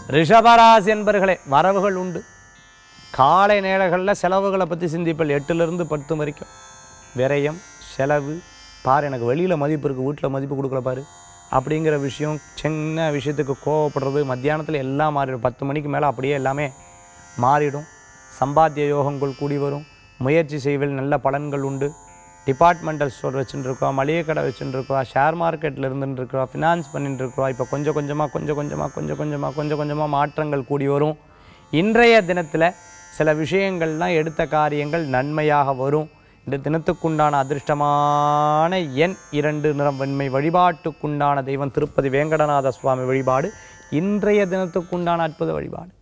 ரிஷபராசி என்பர்களே வரவுகள் உண்டு காலை நேரங்களில் செலவுகளை பற்றி சிந்திப்பல் எட்டுலேருந்து பத்து வரைக்கும் விரயம் செலவு பாரு எனக்கு வெளியில் மதிப்பு இருக்குது வீட்டில் மதிப்பு கொடுக்கல பாரு அப்படிங்கிற விஷயம் சின்ன விஷயத்துக்கு கோவப்படுறது மத்தியானத்தில் எல்லாம் மாறிடும் பத்து மணிக்கு மேலே அப்படியே எல்லாமே மாறிடும் சம்பாத்திய யோகங்கள் கூடி வரும் முயற்சி செய்வதில் நல்ல பலன்கள் உண்டு டிபார்ட்மெண்டல் ஸ்டோர் வச்சுட்டுருக்கோம் மளிகை கடை வச்சுட்டுருக்கோம் ஷேர் மார்க்கெட்டில் இருந்துட்டுருக்கோம் ஃபினான்ஸ் பண்ணிட்டு இருக்கோம் இப்போ கொஞ்சம் கொஞ்சமாக கொஞ்சம் கொஞ்சமாக கொஞ்சம் கொஞ்சமாக கொஞ்சம் கொஞ்சமாக மாற்றங்கள் கூடி வரும் இன்றைய தினத்தில் சில விஷயங்கள்லாம் எடுத்த காரியங்கள் நன்மையாக வரும் இந்த தினத்துக்குண்டான அதிர்ஷ்டமான எண் இரண்டு நிறம் வெண்மை வழிபாட்டுக்குண்டான தெய்வம் திருப்பதி வேங்கடநாத சுவாமி வழிபாடு இன்றைய தினத்துக்குண்டான அற்புத வழிபாடு